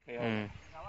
ಹ್ಮ್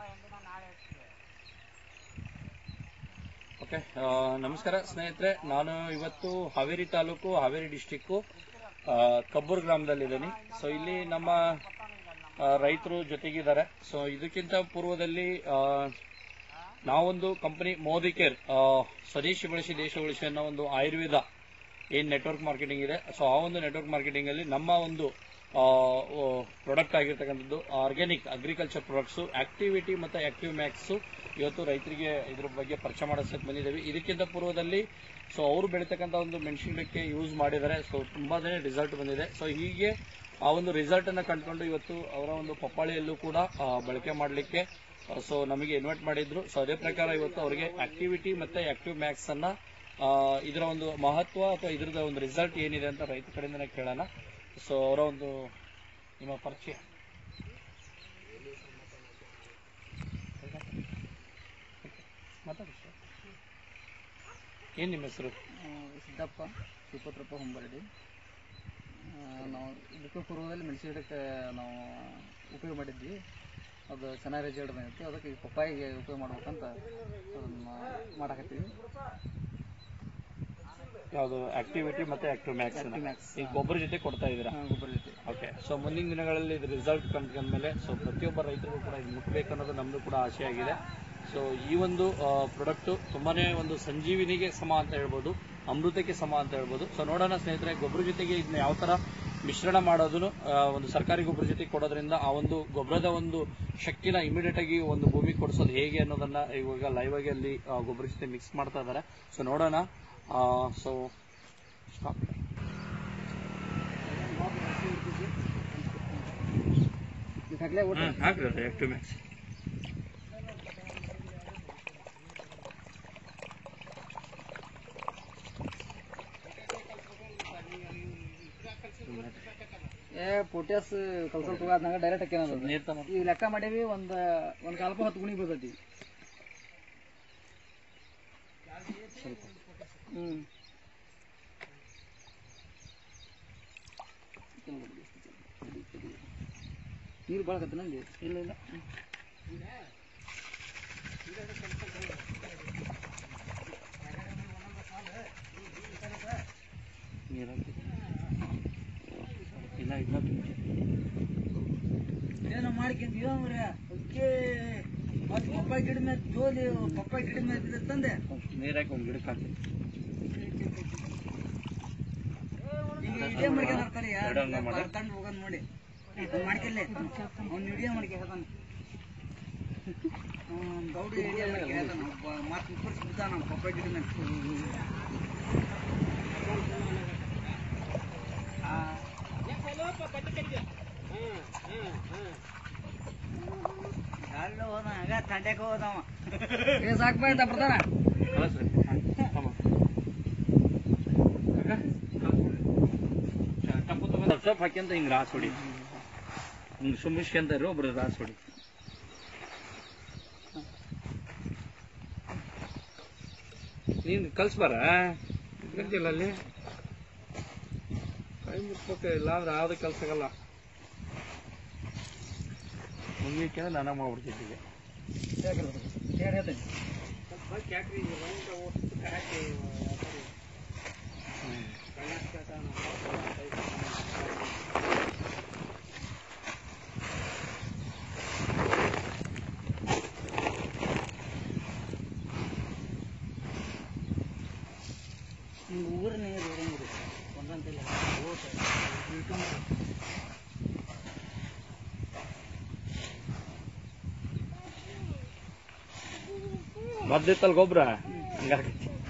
okay ನಮಸ್ಕಾರ ಸ್ನೇಹಿತರೆ ನಾನು ಇವತ್ತು ಹಾವೇರಿ ತಾಲೂಕು ಹಾವೇರಿ ಡಿಸ್ಟಿಕ್ಕು ಕಬ್ಬೂರ್ ಗ್ರಾಮದಲ್ಲಿದ್ದೀನಿ ಸೊ ಇಲ್ಲಿ ನಮ್ಮ ರೈತರು ಜೊತೆಗಿದ್ದಾರೆ ಸೊ ಇದಕ್ಕಿಂತ ಪೂರ್ವದಲ್ಲಿ ಆ, ನಾವೊಂದು ಕಂಪನಿ ಮೋದಿ ಕೇರ್ ಆ, ಸ್ವದೇಶಿ ಬಳಸಿ ದೇಶ ಉಳಿಸಿ ಅನ್ನೋ ಒಂದು ಆಯುರ್ವೇದ ಏನ್ ನೆಟ್ವರ್ಕ್ ಮಾರ್ಕೆಟಿಂಗ್ ಇದೆ ಸೊ ಆ ಒಂದು ನೆಟ್ವರ್ಕ್ ಮಾರ್ಕೆಟಿಂಗ್ ಅಲ್ಲಿ ನಮ್ಮ ಒಂದು ಪ್ರಾಡಕ್ಟ್ ಆಗಿರ್ತಕ್ಕಂಥದ್ದು ಆರ್ಗ್ಯಾನಿಕ್ ಅಗ್ರಿಕಲ್ಚರ್ ಪ್ರಾಡಕ್ಟ್ಸ್ ಆಕ್ಟಿವಿಟಿ ಮತ್ತೆ ಆಕ್ಟಿವ್ ಮ್ಯಾಕ್ಸ್ ಇವತ್ತು ರೈತರಿಗೆ ಇದ್ರ ಬಗ್ಗೆ ಪರಿಚಯ ಮಾಡಿಸಕ್ಕೆ ಬಂದಿದ್ದೇವೆ ಇದಕ್ಕಿಂತ ಪೂರ್ವದಲ್ಲಿ ಸೊ ಅವರು ಬೆಳೀತಕ್ಕಂಥ ಒಂದು ಮೆಣಸಿನಕ್ಕೆ ಯೂಸ್ ಮಾಡಿದ್ದಾರೆ ಸೊ ತುಂಬಾನೇ ರಿಸಲ್ಟ್ ಬಂದಿದೆ ಸೊ ಹೀಗೆ ಆ ಒಂದು ರಿಸಲ್ಟ್ ಅನ್ನ ಕಂಡುಕೊಂಡು ಇವತ್ತು ಅವರ ಒಂದು ಪಪ್ಪಾಳಿಯಲ್ಲೂ ಕೂಡ ಆ, ಬಳಕೆ ಮಾಡಲಿಕ್ಕೆ ಸೊ ನಮಗೆ ಇನ್ವೈಟ್ ಮಾಡಿದ್ರು ಸೊ ಅದೇ ಪ್ರಕಾರ ಇವತ್ತು ಅವರಿಗೆ ಆಕ್ಟಿವಿಟಿ ಮತ್ತೆ ಆಕ್ಟಿವ್ ಮ್ಯಾಕ್ಸ್ ಅನ್ನ ಆ, ಇದರ ಒಂದು ಮಹತ್ವ ಅಥವಾ ಇದ್ರದ ಒಂದು ರಿಸಲ್ಟ್ ಏನಿದೆ ಅಂತ ರೈತ ಕಡೆಯಿಂದನೇ ಕೇಳೋಣ ಸೊ ಅವರ ಒಂದು ನಿಮ್ಮ ಪರಿಚಯ ಮಾತಾಡಿ ಸರ್ ಏನ್ ನಿಮ್ಮ ಹೆಸರು ಆ, ಸಿದ್ದಪ್ಪ ಸುಪತ್ರಪ್ಪ ಹೊಂಬರಡಿ ಆ, ನಾವು ಇದಕ್ಕೂ ಪೂರ್ವದಲ್ಲಿ ಮೆಣಸಿನ ಗಿಡಕ್ಕೆ ನಾವು ಉಪಯೋಗ ಮಾಡಿದ್ವಿ ಅದು ಚೆನ್ನಾಗಿ ರಿಸಲ್ಟ್ ಬಂದಿತ್ತು ಅದಕ್ಕೆ ಈ ಪಪ್ಪಾಯಿಗೆ ಉಪಯೋಗ ಮಾಡ್ಬೇಕಂತ ಅದನ್ನ ಮಾಡಾಕತ್ತೀವಿ ಯಾವುದು ಆಕ್ಟಿವಿಟಿ ಮತ್ತೆ ಆಕ್ಟಿವ್ ಮ್ಯಾಕ್ಸ್ Active-Max. ಈಗ ಗೊಬ್ಬರ ಜೊತೆ ಕೊಡ್ತಾ ಇದ್ದೀರಾ ಆ, ಗೊಬ್ಬರ ಜೊತೆ ಓಕೆ ಸೊ ಮುಂದಿನ ದಿನಗಳಲ್ಲಿ ಇದು ರಿಸಲ್ಟ್ ಕಂಡ್ಮೇಲೆ ಸೊ ಪ್ರತಿಯೊಬ್ಬ ರೈತರಿಗೂ ಕೂಡ ಇದು ಮುಟ್ಬೇಕು ಅನ್ನೋದು ನಮ್ದು ಕೂಡ ಆಸೆ ಆಗಿದೆ ಸೊ ಈ ಒಂದು ಪ್ರಾಡಕ್ಟ್ ತುಂಬಾನೇ ಒಂದು ಸಂಜೀವಿನಿಗೆ ಸಮ ಅಂತ ಹೇಳ್ಬೋದು ಅಮೃತಕ್ಕೆ ಸಮ ಅಂತ ಹೇಳ್ಬೋದು ಸೊ ನೋಡೋಣ ಸ್ನೇಹಿತರೆ ಗೊಬ್ಬರ ಜೊತೆಗೆ ಇದನ್ನ ಯಾವ ತರ ಮಿಶ್ರಣ ಮಾಡೋದನ್ನು ಆ, ಒಂದು ಸರ್ಕಾರಿ ಗೊಬ್ಬರ ಜೊತೆ ಕೊಡೋದ್ರಿಂದ ಆ ಒಂದು ಗೊಬ್ಬರದ ಒಂದು ಶಕ್ತಿನ ಇಮಿಡಿಯೇಟ್ ಆಗಿ ಒಂದು ಭೂಮಿ ಕೊಡಿಸೋದು ಹೇಗೆ ಅನ್ನೋದನ್ನ ಇವಾಗ ಲೈವ್ ಆಗಿ ಅಲ್ಲಿ ಆ, ಗೊಬ್ಬರ ಜೊತೆ ಮಿಕ್ಸ್ ಮಾಡ್ತಾ ಇದ್ದಾರೆ ಸೊ ನೋಡೋಣ ಸೊ ಸ್ಟಾಪ್ ಈಗಾಗಲೇ ಒಟ್ಟು ಹಾಕ್ರಿ ಆಕ್ಟಿವ್ ಮ್ಯಾಕ್ಸ್ ಏ ಪೊಟ್ಯಾಸ್ ಕಲ್ಸಲ್ ತಗೋದ್ನಾಗ ಡೈರೆಕ್ಟ್ ಹಾಕ್ಯಾನ ನೀರ್ ತಗೊಂಡ್ ಈಗ ಲೆಕ್ಕ ಮಾಡೀವಿ ಒಂದ್ ಒಂದ್ ಕಾಲ್ಪ ಹತ್ತು ಗುಣಿ ಬೀಳ್ತೈತಿ ಹ್ಮ್ ನೀರು ಬಾಳಕತ್ತ ನಂಗೆ ಇಲ್ಲ ಇಲ್ಲ ನೀರ್ ಹಾಕಿ ಇನ್ನ ಇನ್ನ ಏನೋ ಮಾಡ್ಕೊಂತೀವ ಮರ್ಯ ಓಕೆ ಮತ್ತೆ ಪಪ್ಪಾಯಿ ಗಿಡ ಮೇಲೆ ಜೋಲಿ ಪಪ್ಪಾಯಿ ಗಿಡ ಮೇಲೆ ಬಿದ್ದ ತಂದೆ ನೀರ್ ಹಾಕಿ ಒಂದ್ ಗಿಡಕ್ಕೆ ಹಾಕಿ ಈಗ ಇದೇ ಮಾಡ್ಕೊಂಡ್ತಾರೆ ಎರಡನ್ನ ಮಾಡಿ. ತಗೊಂಡು ಹೋಗೋದು ನೋಡಿ ಮಾಡ್ಕೊಲ್ಲೇ ಅವ್ನು ವಿಡಿಯೋ ಮಾಡ್ಕೆ ಹೇಳ್ತಾನೆ ಗೌಡಿ ವಿಡಿಯೋ ಮಾಡ್ಕೆ ಹೇಳ್ತಾನೆ ಮತ್ತೆ ಇಬ್ಬರು ಬಿದ್ದಾನ ನಮ್ಮ ಪಪ್ಪಾಯಿ ಗಿಡ ಮೇಲೆ ಆ. ಎಲ್ಲ ಹೋದ ಹಂಗ ತಂಡ್ಯಾಕ ಹೋದವ ಏ ಸಾಕ್ ಬಾಯ್ತ ಬರ್ತಾನ ಕಳಿಸ್ರಿ ತಮ್ಮ. ಅಕ್ಕ? ಟಪ್ಪು ತಗೊಂಡ್ ಸೊಪ್ಪು ಹಾಕ್ಯಂತ ಹಿಂಗ್ ರಾಸ್ ಹೊಡಿ ಹಿಂಗ್ ಸುಮ್ಮಿಸ್ಕೊಂತಾರ ಒಬ್ರು ರಾಸ್ ಹೊಡಿ ನೀನ್ ಕಲ್ಸ್ಬಾರ ಇದ್ಕಂತಿಲ್ಲ ಅಲ್ಲಿ ಕೈ ಮುಟ್ಬೇಕು ಇಲ್ಲ ಅಂದ್ರೆ ಯಾವ್ದು ಕೆಲ್ಸ ಆಗಲ್ಲ ಮುಂದಕ್ಕೆ ನಾನ ಮಾಡ್ಬಿಡ್ತಿದ್ದೆ ಹೇಳಿ ಹೇಳ್ತೇನೆ ನಿಮ್ಗೆ ಊರ ನೀರು ಇರಂಗಿಲ್ಲ ಒಂದಂತಿಲ್ಲ ಓಟ ಇಟ್ಕೊಂಡು ಮದ್ದಿತ್ತಲ್ ಗೊಬ್ರ ಹಂಗಾಗಿ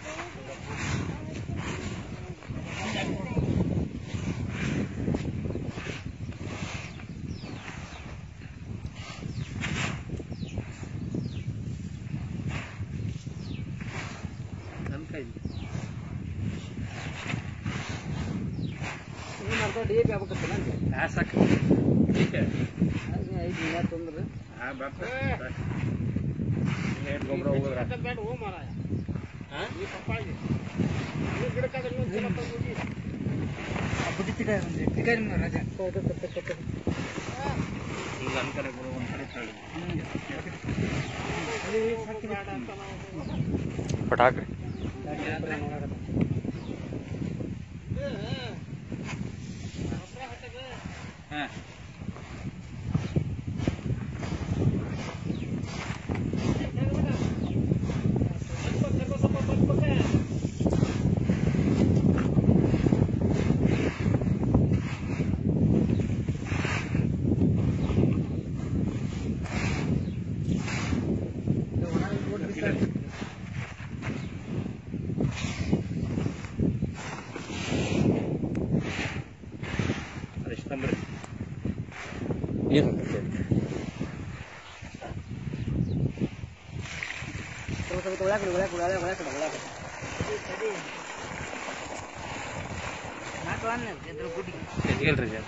ನನ್ನ ಕೈ ಏನು ಮಾಡ್ತಾ ಡಿ ಎ ಪಿ ಆಗ್ಬೇಕತ್ತ ನಂಗೆ ಹಾ ಸಾಕು ठीक है ಹಾಗೆ ಐದು ಮೂವತ್ತು ತೊಂದ್ರೆ ಹಾ ಬಾಪ ಏನ್ ಗೊಬ್ಬರ ಹೋಗೋದ್ರ ಬುದ್ಧಿ ತಿಕ್ಕ ತಿಕ್ಕ ನಿಮ್ಮ ರಾಜ ಈಗ ಅನ್ಕರೆ ಗುರು ಒಂದ್ ಕಡೆ ತಳ್ಳಿ ಪಟಾಕ್ರಿ ಹಾ ಅದೆಷ್ಟು ತಂದ್ರಿ ಏನು ಹೇಳ್ರಿ ಸರ್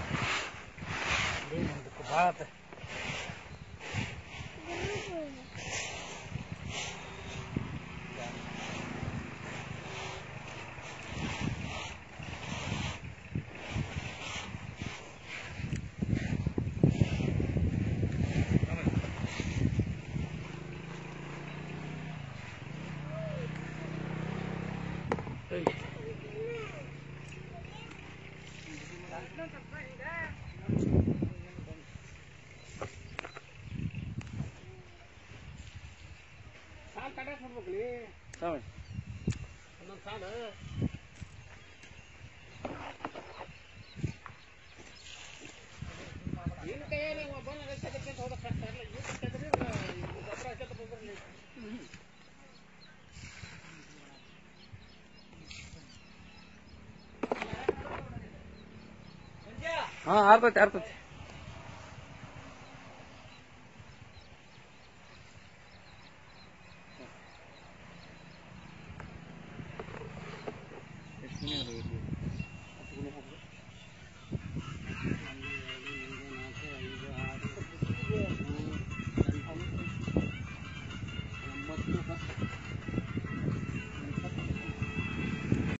ಹಾ ಆರ್ತೈತಿ ಆರ್ತೈತಿ ಎಷ್ಟು